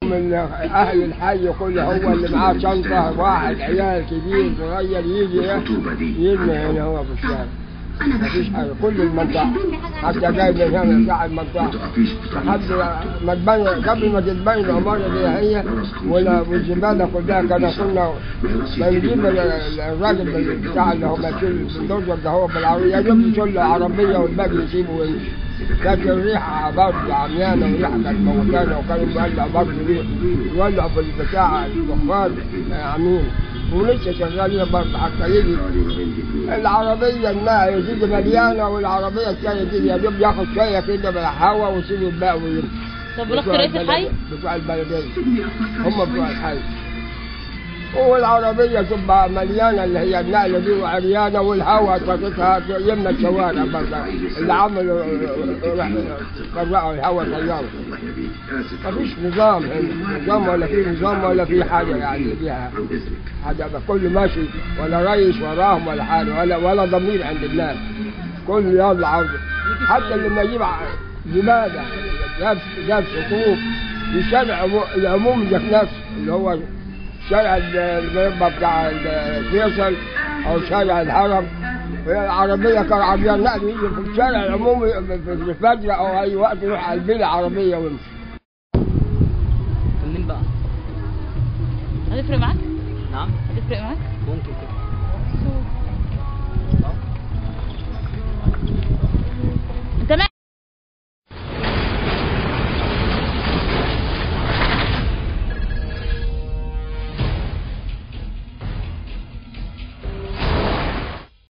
من اهل الحي كله هو اللي معاه شنطه واحد عيال كبير صغير يجي يرمي هنا هو في الشارع مفيش حاجه كل المنطقه حتى جاي من هنا بتاع المنطقه لحد ما تبين قبل ما تتبين العماره دي هي ولا والزباله كلها كنا كنا بنجيب ال- الراجل بتاع اللي هو ماشي الدوزر ده هو بالعربيه يجيب كل عربيه والباقي يسيبه ويمشي لكن الريحه برضه عميانه وريحه كانت موتانه وكانوا مولع برضه ريح يولع في البتاع الدخان عمين ولسه شغالين برضه حتى يجي العربية الماء يزيد مليانة والعربية الثانية تيجي يا دوب ياخد شوية كده من الهواء ويسيب الباقي ويمشي. طب ورحت بتوع رئيس الحي؟ البلدية- بتوع البلدية هم بتوع الحي والعربية تبقى مليانة اللي هي النقلة دي وعريانة والهواء طاقتها يمنى الشوارع برضه اللي عملوا فرقوا الهواء طيارة مفيش نظام هنا نظام ولا في نظام ولا في حاجة يعني فيها حاجة كله ماشي ولا رئيس وراهم ولا حاجة ولا ولا ضمير عند الناس كله يلا عرض حتى لما يجيب ع- زبالة جاب جاب سطوف في شارع عمو- العموم ذات نفسه اللي هو شارع ال- المربى بتاع الفيصل أو شارع الهرم العربية كان عربية نقل يجي في الشارع العمومي في الفجر أو أي وقت يروح على البيت عربية ويمشي منين بقى؟ هتفرق معاك؟ نعم هتفرق معاك؟ ممكن كده